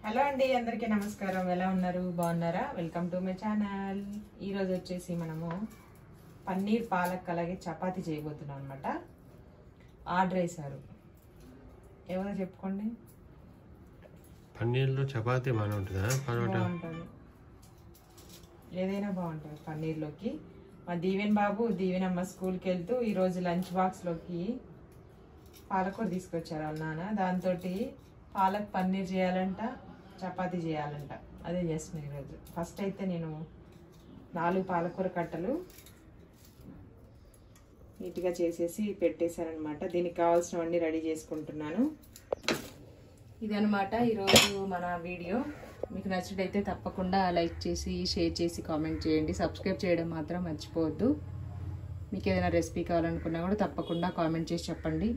Hello అండి అందరికీ నమస్కారం ఎలా ఉన్నారు బాగున్నారా వెల్కమ్ టు మై ఛానల్ ఈరోజు వచ్చేసి మనము పన్నీర్ పాలక్ అలాగే చపాతీ చేయబోతున్నాం అనమాట ఆర్డర్ వేశారు ఎవరో చెప్పుకోండి పన్నీర్లో చపాతీ బాగానే ఉంటుందా పరోటా బాగుంటుంది ఏదైనా బాగుంటుంది పన్నీర్లోకి మా దీవెన్ బాబు దీవెన్ అమ్మ స్కూల్కి వెళ్తూ ఈరోజు లంచ్ బాక్స్లోకి పాలకూర తీసుకొచ్చారు వాళ్ళ నాన్న దాంతో పాలక్ పన్నీర్ చేయాలంట చపాతీ చేయాలంట అదే చేస్తున్నాను ఈరోజు ఫస్ట్ అయితే నేను నాలుగు పాలకూర కట్టలు నీట్గా చేసేసి పెట్టేశారనమాట దీనికి కావాల్సినవన్నీ రెడీ చేసుకుంటున్నాను ఇదనమాట ఈరోజు మన వీడియో మీకు నచ్చినట్టయితే తప్పకుండా లైక్ చేసి షేర్ చేసి కామెంట్ చేయండి సబ్స్క్రైబ్ చేయడం మాత్రం మర్చిపోవద్దు మీకు ఏదైనా రెసిపీ కావాలనుకున్నా కూడా తప్పకుండా కామెంట్ చేసి చెప్పండి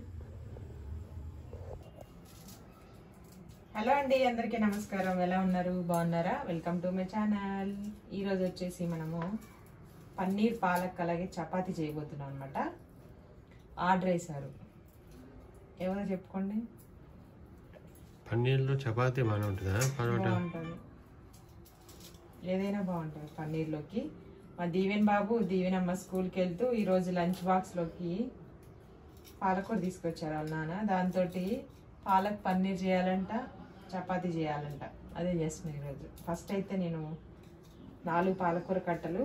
హలో అండి అందరికీ నమస్కారం ఎలా ఉన్నారు బాగున్నారా వెల్కమ్ టు మై ఛానల్ ఈరోజు వచ్చేసి మనము పన్నీర్ పాలక్ అలాగే చపాతీ చేయబోతున్నాం అనమాట ఆర్డర్ వేశారు ఎవరో చెప్పుకోండి పన్నీర్లో చపాతీ బాగానే ఉంటుందా పరోటా బాగుంటుంది ఏదైనా బాగుంటుంది పన్నీర్లోకి మా దీవెన్ బాబు దీవెన్ అమ్మ స్కూల్కి వెళ్తూ ఈరోజు లంచ్ బాక్స్లోకి పాలకూర తీసుకొచ్చారు వాళ్ళ నాన్న దాంతో పాలక్ పన్నీర్ చేయాలంట చపాతీ చేయాలంట అదే చేస్తున్నాను ఈరోజు ఫస్ట్ అయితే నేను నాలుగు పాలకూర కట్టలు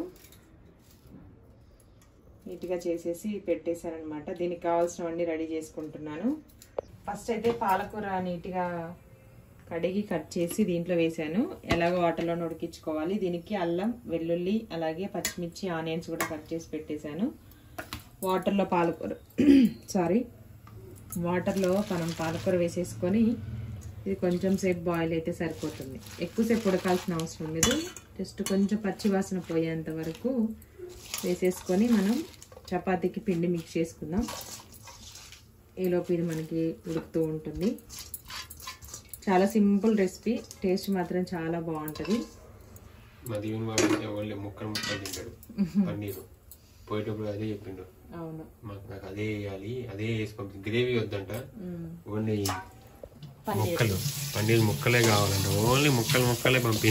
నీట్గా చేసేసి పెట్టేశారనమాట దీనికి కావాల్సినవన్నీ రెడీ చేసుకుంటున్నాను ఫస్ట్ అయితే పాలకూర నీట్గా కడిగి కట్ చేసి దీంట్లో వేసాను ఎలాగో వాటర్లో ఉడికించుకోవాలి దీనికి అల్లం వెల్లుల్లి అలాగే పచ్చిమిర్చి ఆనియన్స్ కూడా కట్ చేసి పెట్టేశాను వాటర్లో పాలకూర సారీ వాటర్లో మనం పాలకూర వేసేసుకొని ఇది కొంచెం సేపు బాయిల్ అయితే సరిపోతుంది ఎక్కువసేపు ఉడకాల్సిన అవసరం లేదు జస్ట్ కొంచెం పచ్చి వాసన పోయేంత వరకు వేసేసుకొని మనం చపాతీకి పిండి మిక్స్ చేసుకుందాం ఈలోపు ఇది మనకి ఉడుకుతూ ఉంటుంది చాలా సింపుల్ రెసిపీ టేస్ట్ మాత్రం చాలా బాగుంటుంది మా దీవెన్ బాబు అయితే ఓన్లీ ముక్కలు ముక్కలు తింటాడు పన్నీరు పోయేటప్పుడు అదే చెప్పిండు అవును మాకు నాకు అదే వేయాలి అదే వేసి పంపి గ్రేవీ వద్దంట మ్మ్. ఓన్లీ ముక్కలు పన్నీర్ ముక్కలే కావాలంట ఓన్లీ ముక్కలు ముక్కలే పంపి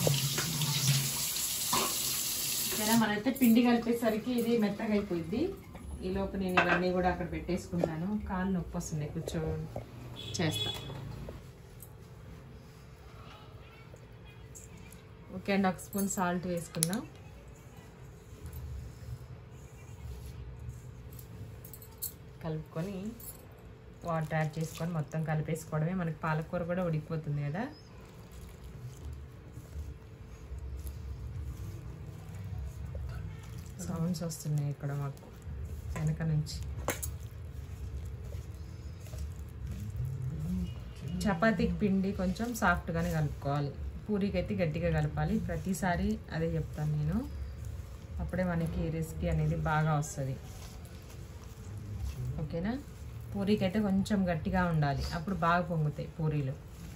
సరే మనైతే పిండి కలిపేసరికి ఇది మెత్తగా అయిపోయింది ఈ లోపు నేను ఇవన్నీ కూడా అక్కడ పెట్టేసుకుంటాను కాళ్ళు నొప్పి వస్తుంది కూర్చో చేస్తా ఓకే అండి ఒక స్పూన్ సాల్ట్ వేసుకుందాం కలుపుకొని వాటర్ యాడ్ చేసుకొని మొత్తం కలిపేసుకోవడమే మనకి పాలకూర కూడా ఉడికిపోతుంది కదా సౌండ్స్ వస్తున్నాయి ఇక్కడ మాకు వెనక నుంచి చపాతీకి పిండి కొంచెం సాఫ్ట్గానే కలుపుకోవాలి పూరీకి అయితే గట్టిగా కలపాలి ప్రతిసారి అదే చెప్తాను నేను అప్పుడే మనకి రెసిపీ అనేది బాగా వస్తుంది ఓకేనా పూరీకి అయితే కొంచెం గట్టిగా ఉండాలి అప్పుడు బాగా పొంగుతాయి పూరీలు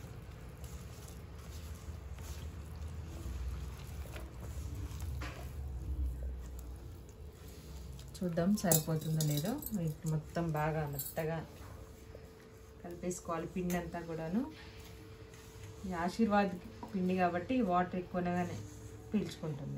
చూద్దాం సరిపోతుందో లేదో వీటి మొత్తం బాగా మెత్తగా కలిపేసుకోవాలి పిండి అంతా కూడాను ఈ ఆశీర్వాద్ పిండి కాబట్టి వాటర్ ఎక్కువగానే పీల్చుకుంటుంది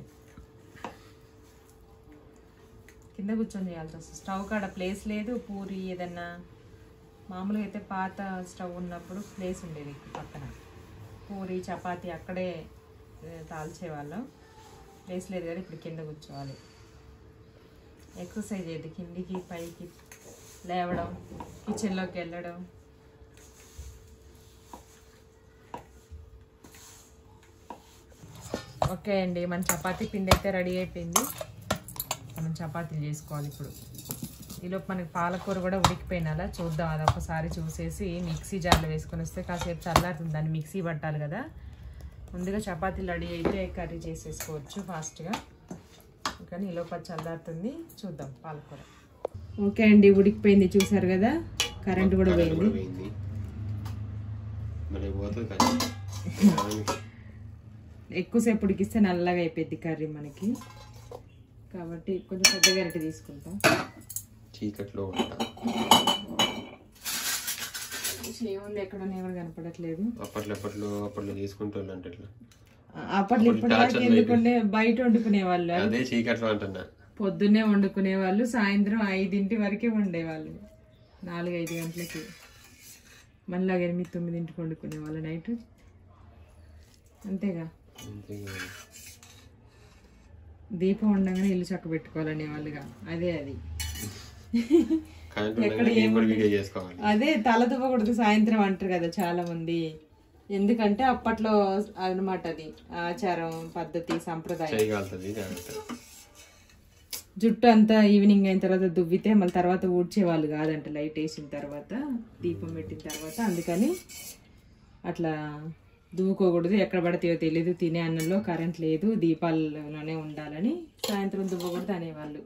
కింద కూర్చొని చేయాల్సి వస్తుంది స్టవ్ కాడ ప్లేస్ లేదు పూరి ఏదన్నా మామూలుగా అయితే పాత స్టవ్ ఉన్నప్పుడు ప్లేస్ ఉండేది పక్కన పూరి చపాతి అక్కడే ఏ, తాల్చేవాళ్ళం ప్లేస్ లేదు కదా ఇప్పుడు కింద కూర్చోవాలి ఎక్సర్సైజ్ అయ్యేది కిందికి పైకి లేవడం కిచెన్లోకి వెళ్ళడం ఓకే అండి మన చపాతీ పిండి అయితే రెడీ అయిపోయింది మనం చపాతీలు చేసుకోవాలి ఇప్పుడు ఈలోపు మనకి పాలకూర కూడా ఉడికిపోయినాలా చూద్దాం అది ఒకసారి చూసేసి మిక్సీ జార్లో వేసుకొని వస్తే కాసేపు చల్లారుతుంది దాన్ని మిక్సీ పట్టాలి కదా ముందుగా చపాతీలు రెడీ అయితే కర్రీ చేసేసుకోవచ్చు ఫాస్ట్గా కానీ ఈలోపు అది చల్లారుతుంది చూద్దాం పాలకూర ఓకే అండి ఉడికిపోయింది చూసారు కదా కరెంట్ కూడా కరెంట్ పోయింది కూడా పోయింది మళ్ళీ పోతుంది కదా ఎక్కువసేపు ఉడికిస్తే నల్లగా అయిపోయింది కర్రీ మనకి కాబట్టి కొంచెం పెద్ద గరిటె తీసుకుంటాం చీకట్లో ఉంటా ఏముంది ఎక్కడ నేను కూడా కనపడట్లేదు అప్పట్లో అప్పట్లో అప్పట్లో తీసుకుంటూ అంటే ఇట్లా అప్పట్లో ఇప్పటి వరకు ఎందుకుండే బయట వండుకునే వాళ్ళు అదే చీకట్లో అంటున్నా పొద్దున్నే వండుకునే వాళ్ళు సాయంత్రం ఐదింటి వరకే వండేవాళ్ళు నాలుగు ఐదు గంటలకి మళ్ళీ ఎనిమిది తొమ్మిదింటికి వండుకునే వాళ్ళు నైట్ అంతేగా అంతే కదా. దీపం ఉండగానే ఇల్లు చక్క పెట్టుకోవాలనే వాళ్ళుగా అదే అది కరెంట్ ఉండగానే నేను కూడా వీడియో చేసుకోవాలి అదే తల దువ్వకూడదు సాయంత్రం అంటారు కదా చాలా మంది ఎందుకంటే అప్పట్లో అన్నమాట అది ఆచారం పద్ధతి సంప్రదాయం చేయగలుగుతుంది జాగ్రత్త జుట్టు అంతా ఈవినింగ్ అయిన తర్వాత దువ్వితే మళ్ళీ తర్వాత ఊడ్చేవాళ్ళు కాదంట లైట్ వేసిన తర్వాత దీపం పెట్టిన తర్వాత అందుకని అట్లా దువ్వుకోకూడదు ఎక్కడ పడితేయో తెలియదు తినే అన్నంలో కరెంట్ లేదు దీపాలలోనే ఉండాలని సాయంత్రం దువ్వకూడదు అనేవాళ్ళు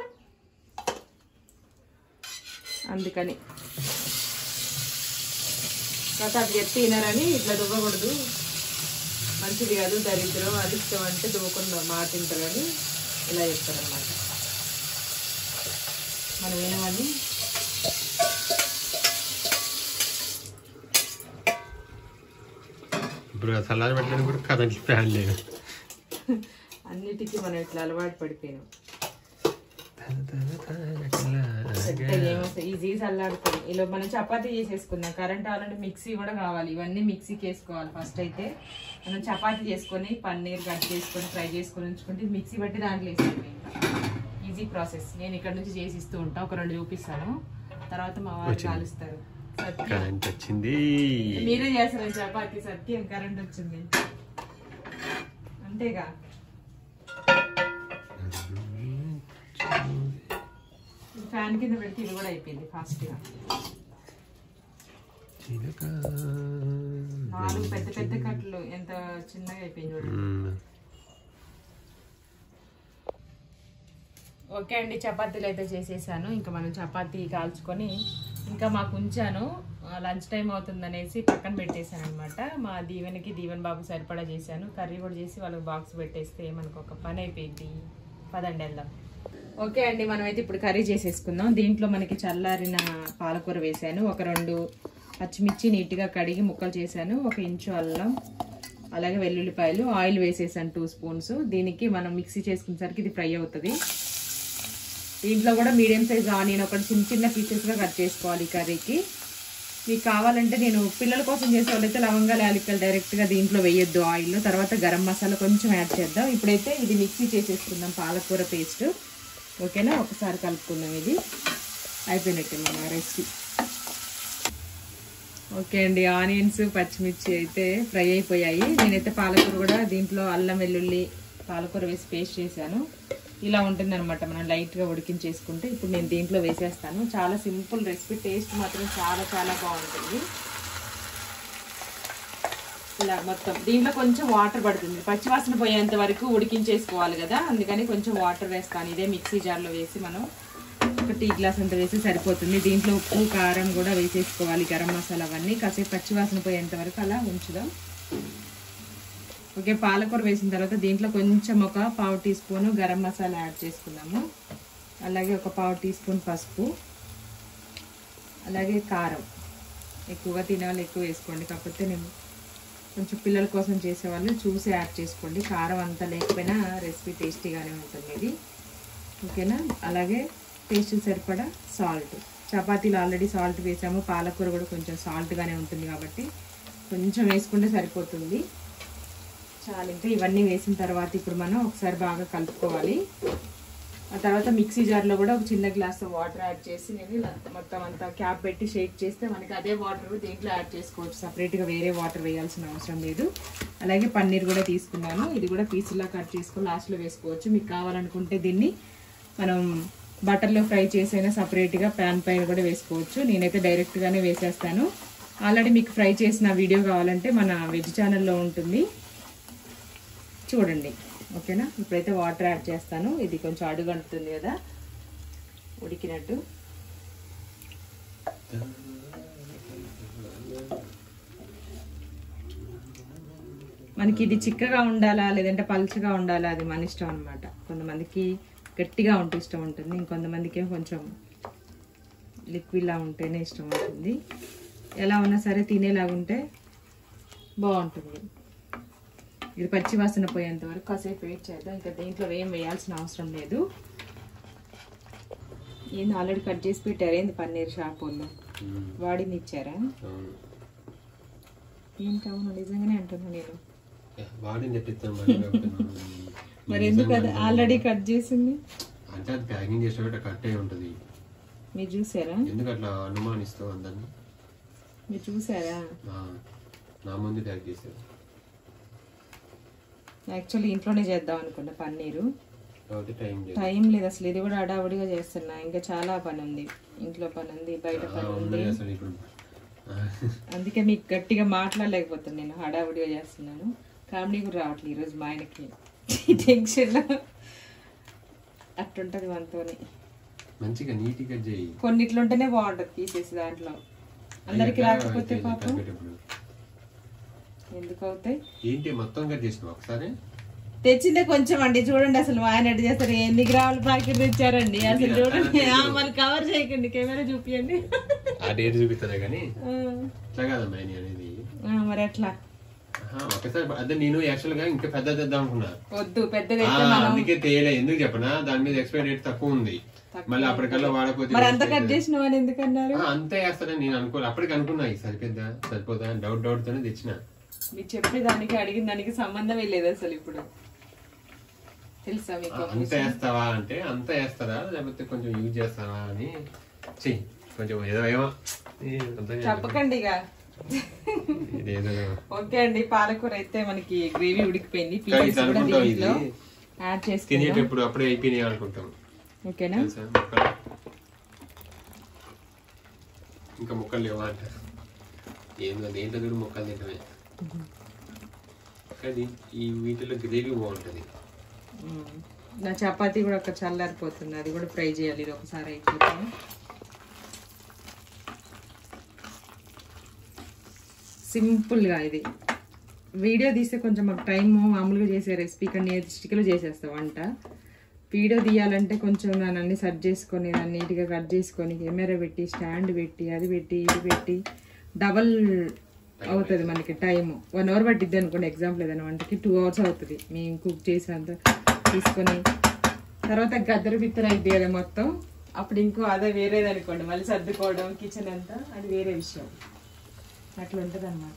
అందుకని కాకపోతే అది చెప్తే వినారని ఇట్లా దువ్వకూడదు మంచిది కాదు దరిద్రం అదిష్టం అంటే దువ్వకుండా మాట తింటారని ఇలా చెప్తారనమాట మనం వినమని ఇప్పుడు సలార్ పెట్టడానికి కూడా కరెంట్ ఫ్యాన్ లేదు అన్నిటికీ మనం ఇట్లా అలవాటు పడిపోయినాం ఈజీగా చల్లాడుతుంది ఇలా మనం చపాతీ చేసేసుకుందాం కరెంట్ కావాలంటే మిక్సీ కూడా కావాలి ఇవన్నీ మిక్సీకి వేసుకోవాలి ఫస్ట్ అయితే మనం చపాతీ చేసుకొని పన్నీర్ కట్ చేసుకొని ఫ్రై చేసుకొని ఉంచుకుంటే మిక్సీ బట్టి దాంట్లో వేసుకోండి ఈజీ ప్రాసెస్ నేను ఇక్కడ నుంచి చేసి ఇస్తూ ఉంటా ఒక రెండు చూపిస్తాను తర్వాత మా వారు కాలుస్తారు సత్యం కరెంట్ వచ్చింది మీరే చేస్తారు చపాతీ సత్యం కరెంట్ వచ్చింది అంతేగా ఫ్యాన్ కింద పెడితే ఇది కూడా అయిపోయింది ఫాస్ట్ గా చిలక. నాలుగు పెద్ద పెద్ద కట్లు ఎంత చిన్నగా అయిపోయింది చూడండి మ్మ్. ఓకే అండి చపాతీలు అయితే చేసేసాను ఇంకా మనం చపాతీ కాల్చుకొని ఇంకా మాకు ఉంచాను లంచ్ టైం అవుతుందనేసి పక్కన పెట్టేశాను అనమాట మా దీవెనకి దీవెన్ బాబు సరిపడా చేశాను కర్రీ కూడా చేసి వాళ్ళకి బాక్స్ పెట్టేస్తే మనకు ఒక పని అయిపోయింది పదండి వెళ్దాం ఓకే అండి మనమైతే ఇప్పుడు కర్రీ చేసేసుకుందాం దీంట్లో మనకి చల్లారిన పాలకూర వేసాను ఒక రెండు పచ్చిమిర్చి నీట్గా కడిగి ముక్కలు చేశాను ఒక ఇంచు అల్లం అలాగే వెల్లుల్లిపాయలు ఆయిల్ వేసేసాను టూ స్పూన్స్ దీనికి మనం మిక్సీ చేసుకునేసరికి ఇది ఫ్రై అవుతుంది దీంట్లో కూడా మీడియం సైజ్ ఆనియన్ ఒకటి చిన్న చిన్న పీసెస్గా కట్ చేసుకోవాలి ఈ కర్రీకి మీకు కావాలంటే నేను పిల్లల కోసం చేసే వాళ్ళైతే లవంగాలు యాలక్కలు డైరెక్ట్గా దీంట్లో వేయొద్దు ఆయిల్లో తర్వాత గరం మసాలా కొంచెం యాడ్ చేద్దాం ఇప్పుడైతే ఇది మిక్సీ చేసేసుకుందాం పాలకూర పేస్ట్ ఓకేనా ఒకసారి కలుపుకుందాం ఇది అయిపోయినట్టే మన రెసిపీ ఓకే అండి ఆనియన్స్ పచ్చిమిర్చి అయితే ఫ్రై అయిపోయాయి నేనైతే పాలకూర కూడా దీంట్లో అల్లం వెల్లుల్లి పాలకూర వేసి పేస్ట్ చేశాను ఇలా ఉంటుంది అనమాట మనం లైట్గా ఉడికించేసుకుంటే ఇప్పుడు నేను దీంట్లో వేసేస్తాను చాలా సింపుల్ రెసిపీ టేస్ట్ మాత్రం చాలా చాలా బాగుంటుంది ఇలా మొత్తం దీంట్లో కొంచెం వాటర్ పడుతుంది పచ్చివాసన పోయేంత వరకు ఉడికించేసుకోవాలి కదా అందుకని కొంచెం వాటర్ వేస్తాను ఇదే మిక్సీ జార్లో వేసి మనం ఒక టీ గ్లాస్ అంత వేసి సరిపోతుంది దీంట్లో ఉప్పు కారం కూడా వేసేసుకోవాలి గరం మసాలా అవన్నీ కాసేపు పచ్చివాసన పోయేంత వరకు అలా ఉంచుదాం ఓకే పాలకూర వేసిన తర్వాత దీంట్లో కొంచెం ఒక పావు teaspoon garam masala add చేసుకుందాము అలాగే ఒక పావు టీ స్పూన్ పసుపు అలాగే కారం ఎక్కువగా తినే వాళ్ళు ఎక్కువ వేసుకోండి కాకపోతే నేను కొంచెం పిల్లల కోసం చేసేవాళ్ళు చూసి యాడ్ చేసుకోండి కారం అంతా లేకపోయినా రెసిపీ టేస్టీగానే ఉంటుంది ఇది ఓకేనా అలాగే టేస్ట్ సరిపడా సాల్ట్ చపాతీలో ఆల్రెడీ సాల్ట్ వేసాము పాలకూర కూడా కొంచెం సాల్ట్గానే ఉంటుంది కాబట్టి కొంచెం వేసుకుంటే సరిపోతుంది చాలు ఇంకా ఇవన్నీ వేసిన తర్వాత ఇప్పుడు మనం ఒకసారి బాగా కలుపుకోవాలి ఆ తర్వాత మిక్సీ జార్లో కూడా ఒక చిన్న గ్లాస్ వాటర్ యాడ్ చేసి నేను ఇలా మొత్తం అంతా క్యాప్ పెట్టి షేక్ చేస్తే మనకి అదే వాటర్ దీంట్లో యాడ్ చేసుకోవచ్చు సపరేట్గా వేరే వాటర్ వేయాల్సిన అవసరం లేదు అలాగే పన్నీర్ కూడా తీసుకున్నాను ఇది కూడా పీసులా కట్ చేసుకొని లాస్ట్లో వేసుకోవచ్చు మీకు కావాలనుకుంటే దీన్ని మనం బటర్లో ఫ్రై చేసైనా సపరేట్గా ప్యాన్ పైన కూడా వేసుకోవచ్చు నేనైతే డైరెక్ట్గానే వేసేస్తాను ఆల్రెడీ మీకు ఫ్రై చేసిన వీడియో కావాలంటే మన వెజ్ ఛానల్లో ఉంటుంది చూడండి ఓకేనా ఇప్పుడైతే వాటర్ యాడ్ చేస్తాను ఇది కొంచెం అడుగు అంటుంది కదా ఉడికినట్టు మనకి ఇది చిక్కగా ఉండాలా లేదంటే పలుచగా ఉండాలా అది మన ఇష్టం అనమాట కొంతమందికి గట్టిగా ఉంటే ఇష్టం ఉంటుంది ఇంకొంతమందికి ఏమో కొంచెం లిక్విడ్లా ఉంటేనే ఇష్టం ఉంటుంది ఎలా ఉన్నా సరే తినేలాగుంటే బాగుంటుంది ఇది పచ్చి వాసన పోయేంత వరకు కాసేపు వెయిట్ చేద్దాం ఇంకా దీంట్లో ఏం వేయాల్సిన అవసరం లేదు ఏంది ఆల్రెడీ కట్ చేసి పెట్టారు ఏంది పన్నీర్ షాప్ వాళ్ళు ఉమ్, వాడింది ఇచ్చారా అవును ఏంటి అవును నిజంగానే అంటున్నా నేను ఏ, వాడింది తెప్పిస్తాను మరి కాబట్టి, మరి ఎందుకు అది ఆల్రెడీ కట్ చేసింది అంటే అది ప్యాకింగ్ చేసేటప్పుడు కట్ అయి ఉంటుంది మీరు చూసారా ఎందుకు అట్లా అనుమానిస్తావు అందరిని మీరు చూసారా ఆ, నా ముందు ప్యాక్ చేశారు యాక్చువల్లీ ఇంట్లోనే చేద్దాం అనుకున్నా పన్నీరు కాబట్టి టైం లేదు టైం లేదు అసలు ఇది కూడా హడావుడిగా చేస్తున్నా ఇంకా చాలా పని ఉంది ఇంట్లో పని ఉంది బయట ఆ, పని ఉంది ఉన్నాయి అసలు ఇప్పుడు ఆ, అందుకే మీకు గట్టిగా మాట్లాడలేకపోతున్నాను నేను హడావుడిగా చేస్తున్నాను కామెడీ కూడా రావట్లేదు ఈరోజు మా ఆయనకి టెన్షన్లో అట్టుంటది మనతోని మంచిగా నీట్గా చేయి కొన్నిట్లుంటేనే బాగుంటది పీసెస్ దాంట్లో అందరికి రాకపోతే పాపం కలిపేటప్పుడు ఎందుకు అవుతాయి ఏంటి మొత్తం కట్ చేసినావు ఒకసారి తెచ్చిందే కొంచెం అండి చూడండి అసలు మా ఆయన ఎట్ట చేస్తారు ఎన్ని గ్రాముల ప్యాకెట్ తెచ్చారండి అసలు చూడండి ఆ, మరి కవర్ చేయకండి కెమెరా చూపియండి ఆ డేట్ చూపిస్తానే కానీ ఆ, అట్లా కాదమ్మా ఇది అనేది ఆ, మరి ఎట్లా ఆహా, ఒకసారి అదే నేను యాక్చువల్ గా ఇంకా పెద్ద తెద్దాం అనుకున్నా వద్దు పెద్దది ఆ, అయితే మనం అందుకే తేలే ఎందుకు చెప్పనా దాని మీద ఎక్స్పైరీ డేట్ తక్కువ ఉంది మళ్ళీ అప్పటికల్లా వాడకపోతే మరి అంత కట్ చేసిన అని ఎందుకన్నారు ఆ, అంతే వేస్తానని నేను అనుకోలే అప్పటికి అనుకున్నా ఇది సరిపోద్దా సరిపోదా డౌట్ డౌట్ తోనే తెచ్చిన మీరు చెప్పే దానికి అడిగిన దానికి సంబంధమే లేదు అసలు ఇప్పుడు తెలుసా ఆ, మీకు అంత వేస్తావా అంటే అంత వేస్తారా లేకపోతే కొంచెం యూజ్ చేస్తావా అని చెయ్యి కొంచెం ఏదో ఏమో ఏ, అర్థం కాదు. చెప్పకండి ఇక ఇదేదో ఓకే అండి పాలకూర అయితే మనకి గ్రేవీ ఉడికిపోయింది కానీ పీసెస్ ఇది కూడా అనుకుంటాం ఇది దీంట్లో యాడ్ చేసుకుందాం తినేటప్పుడు అప్పుడే అయిపోయినాయి అనుకుంటాం ఓకేనా తెలుసా ముక్కలు ఇంకా ముక్కలు లేవా అంటారు ఏందో దేంట్లో కూడా ముక్కలు తింటమే కానీ ఈ వీటిలో గ్రేవీ బాగుంటుంది మ్మ్. నా చపాతీ కూడా ఒక చల్లారిపోతుంది అది కూడా ఫ్రై చేయాలి ఇది ఒకసారి అయిపోతుంది సింపుల్గా ఇది వీడియో తీస్తే కొంచెం మాకు టైం మామూలుగా చేసే రెసిపీ కానీ చిటికలో చేసేస్తా వంట వీడియో తీయాలంటే కొంచెం నన్ను అన్ని సెట్ చేసుకొని దాన్ని నీట్గా కట్ చేసుకొని కెమెరా పెట్టి స్టాండ్ పెట్టి అది పెట్టి ఇది పెట్టి డబల్ అవుతుంది మనకి టైం వన్ అవర్ పట్టిద్ది అనుకోండి ఎగ్జాంపుల్ ఏదైనా వంటకి టూ అవర్స్ అవుతుంది మేము కుక్ చేసేంత తీసుకొని తర్వాత గద్దరు బిత్తర అయితే కదా మొత్తం అప్పుడు ఇంకో అదే వేరేది అనుకోండి మళ్ళీ సర్దుకోవడం కిచెన్ అంతా అది వేరే విషయం అట్లా ఉంటుంది అనమాట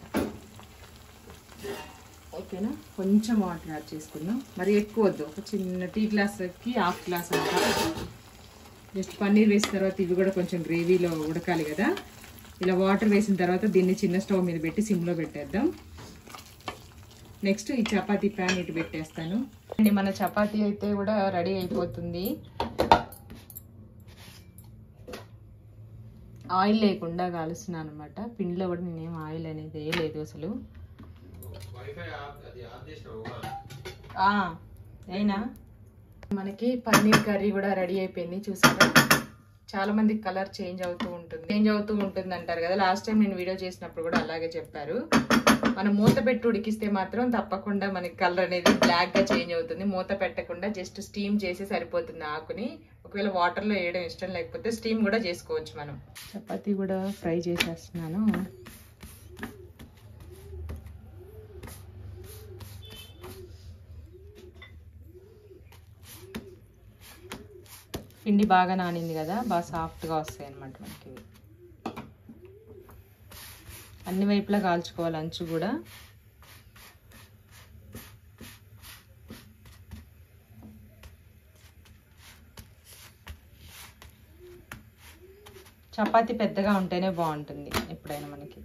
ఓకేనా కొంచెం వాటర్ యాడ్ చేసుకుందాం మరి ఎక్కువ వద్దు ఒక చిన్న టీ గ్లాస్కి హాఫ్ గ్లాస్ అంట జస్ట్ పన్నీర్ వేసిన తర్వాత ఇవి కూడా కొంచెం గ్రేవీలో ఉడకాలి కదా ఇలా వాటర్ వేసిన తర్వాత దీన్ని చిన్న స్టవ్ మీద పెట్టి సిమ్లో పెట్టేద్దాం నెక్స్ట్ ఈ చపాతీ ప్యాన్ ఇటు పెట్టేస్తాను అండి మన చపాతీ అయితే కూడా రెడీ అయిపోతుంది ఆయిల్ లేకుండా కాలుస్తున్నాను అనమాట పిండిలో కూడా నేనేం ఆయిల్ అనేది వేయలేదు అసలు వైఫై అది ఆఫ్ చేసినావు ఆ, అయినా మనకి పన్నీర్ కర్రీ కూడా రెడీ అయిపోయింది చూసారా చాలా మంది కలర్ చేంజ్ అవుతూ ఉంటుంది చేంజ్ అవుతూ ఉంటుంది అంటారు కదా లాస్ట్ టైం నేను వీడియో చేసినప్పుడు కూడా అలాగే చెప్పారు మనం మూత పెట్టి ఉడికిస్తే మాత్రం తప్పకుండా మనకి కలర్ అనేది బ్లాక్ గా చేంజ్ అవుతుంది మూత పెట్టకుండా జస్ట్ స్టీమ్ చేసి సరిపోతుంది ఆకుని ఒకవేళ వాటర్ లో వేయడం ఇష్టం లేకపోతే స్టీమ్ కూడా చేసుకోవచ్చు మనం చపాతీ కూడా ఫ్రై చేసేస్తున్నాను పిండి బాగా నానింది కదా బాగా సాఫ్ట్గా వస్తాయి అన్నమాట మనకి ఇవి. అన్ని వైపులా కాల్చుకోవాలి అంచు కూడా చపాతీ పెద్దగా ఉంటేనే బాగుంటుంది ఎప్పుడైనా మనకి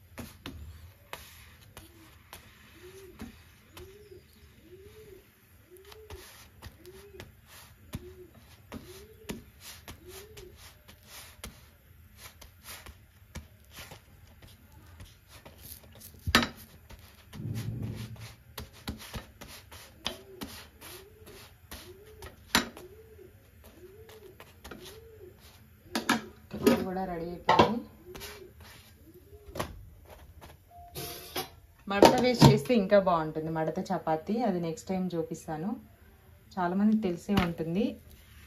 కర్రీ కూడా రెడీ అయిపోయింది మడత వేసి చేస్తే ఇంకా బాగుంటుంది మడత చపాతి అది నెక్స్ట్ టైం చూపిస్తాను చాలా మందికి తెలిసే ఉంటుంది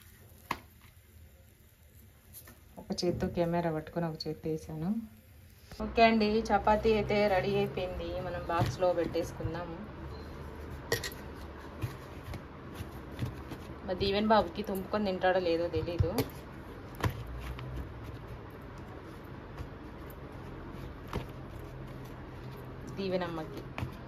ఒక చేత్తో కెమెరా పట్టుకొని ఒక చేత్తో వేసాను ఓకే అండి చపాతీ అయితే రెడీ అయిపోయింది మనం బాక్స్లో పెట్టేసుకుందాము మా దీవెన్ బాబుకి తుంపుకొని తింటాడో లేదో తెలీదు దీవెన్ అమ్మకి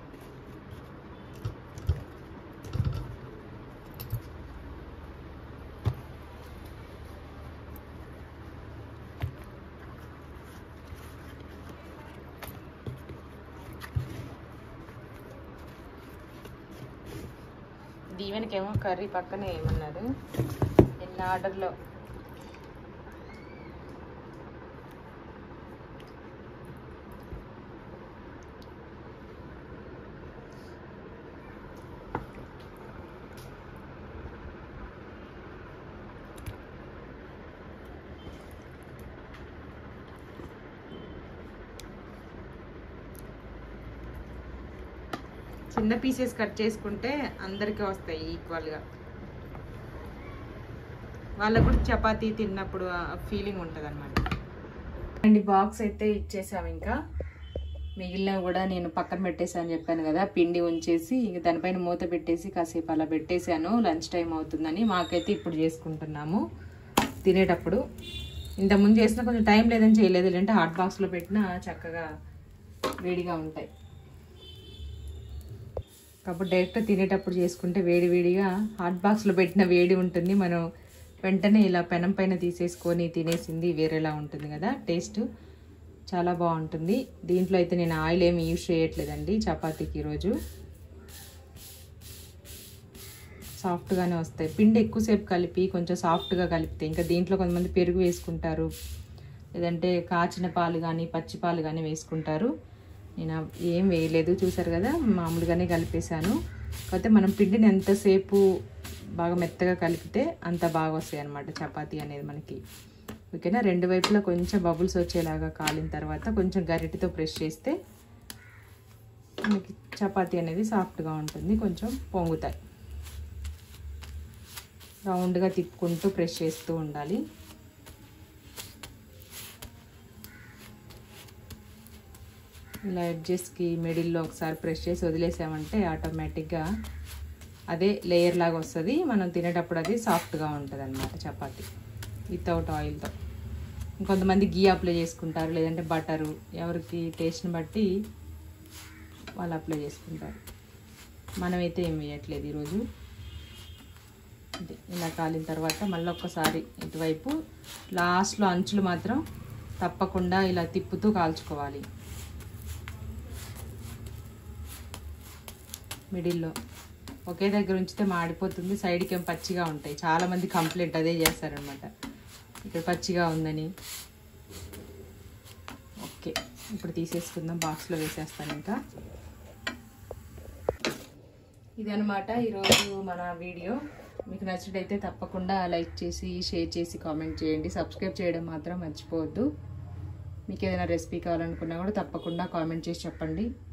దీవెనకేమో కర్రీ పక్కనే ఏమన్నారు నిన్న ఆర్డర్లో చిన్న పీసెస్ కట్ చేసుకుంటే అందరికీ వస్తాయి ఈక్వల్గా వాళ్ళకు కూడా చపాతీ తిన్నప్పుడు ఆ ఫీలింగ్ ఉంటుంది అనమాట అండి బాక్స్ అయితే ఇచ్చేసాము ఇంకా మిగిలిన కూడా నేను పక్కన పెట్టేసాను చెప్పాను కదా పిండి ఉంచేసి ఇంక దానిపైన మూత పెట్టేసి కాసేపు అలా పెట్టేశాను లంచ్ టైం అవుతుందని మాకైతే ఇప్పుడు చేసుకుంటున్నాము తినేటప్పుడు ఇంతకుముందు చేసిన కొంచెం టైం లేదని చేయలేదు లేదంటే హాట్ బాక్స్లో పెట్టినా చక్కగా వేడిగా ఉంటాయి కాబట్టి డైరెక్ట్ తినేటప్పుడు చేసుకుంటే వేడి వేడిగా హాట్ బాక్స్లో పెట్టిన వేడి ఉంటుంది మనం వెంటనే ఇలా పెనం పైన తీసేసుకొని తినేసింది వేరేలా ఉంటుంది కదా టేస్ట్ చాలా బాగుంటుంది దీంట్లో అయితే నేను ఆయిల్ ఏమి యూజ్ చేయట్లేదండి చపాతీకి ఈరోజు సాఫ్ట్గానే వస్తాయి పిండి ఎక్కువసేపు కలిపి కొంచెం సాఫ్ట్గా కలిపితే ఇంకా దీంట్లో కొంతమంది పెరుగు వేసుకుంటారు లేదంటే కాచిన పాలు కానీ పచ్చి పాలు కానీ వేసుకుంటారు నేను అవ్- ఏం వేయలేదు చూసారు కదా మామూలుగానే కలిపేశాను కాకపోతే మనం పిండిని ఎంతసేపు బాగా మెత్తగా కలిపితే అంత బాగా వస్తాయి అన్నమాట చపాతీ అనేది మనకి ఓకేనా రెండు వైపులా కొంచెం బబుల్స్ వచ్చేలాగా కాలిన తర్వాత కొంచెం గరిటెతో ప్రెస్ చేస్తే మనకి చపాతీ అనేది సాఫ్ట్గా ఉంటుంది కొంచెం పొంగుతాయి రౌండ్గా తిప్పుకుంటూ ప్రెస్ చేస్తూ ఉండాలి ఇలా ఎడ్జెస్కి మిడిల్లో ఒకసారి ప్రెస్ చేసి వదిలేసామంటే ఆటోమేటిక్గా అదే లేయర్ లాగా వస్తుంది మనం తినేటప్పుడు అది సాఫ్ట్గా ఉంటుంది అనమాట చపాతి వితౌట్ ఆయిల్తో ఇంకొంతమంది గీ అప్లై చేసుకుంటారు లేదంటే బటరు ఎవరికి టేస్ట్ని బట్టి వాళ్ళు అప్లై చేసుకుంటారు మనమైతే ఏం వేయట్లేదు ఈరోజు ఇది ఇలా కాలిన తర్వాత మళ్ళీ ఒక్కసారి ఇటువైపు లాస్ట్లో అంచులు మాత్రం తప్పకుండా ఇలా తిప్పుతూ కాల్చుకోవాలి మిడిల్లో ఒకే దగ్గర ఉంచితే మాడిపోతుంది సైడ్కి ఏం పచ్చిగా ఉంటాయి చాలామంది కంప్లైంట్ అదే చేస్తారనమాట ఇక్కడ పచ్చిగా ఉందని ఓకే ఇప్పుడు తీసేసుకుందాం బాక్స్లో వేసేస్తాను ఇంకా ఇదనమాట ఈరోజు మన వీడియో మీకు నచ్చినట్టయితే తప్పకుండా లైక్ చేసి షేర్ చేసి కామెంట్ చేయండి సబ్స్క్రైబ్ చేయడం మాత్రం మర్చిపోవద్దు మీకు ఏదైనా రెసిపీ కావాలనుకున్నా కూడా తప్పకుండా కామెంట్ చేసి చెప్పండి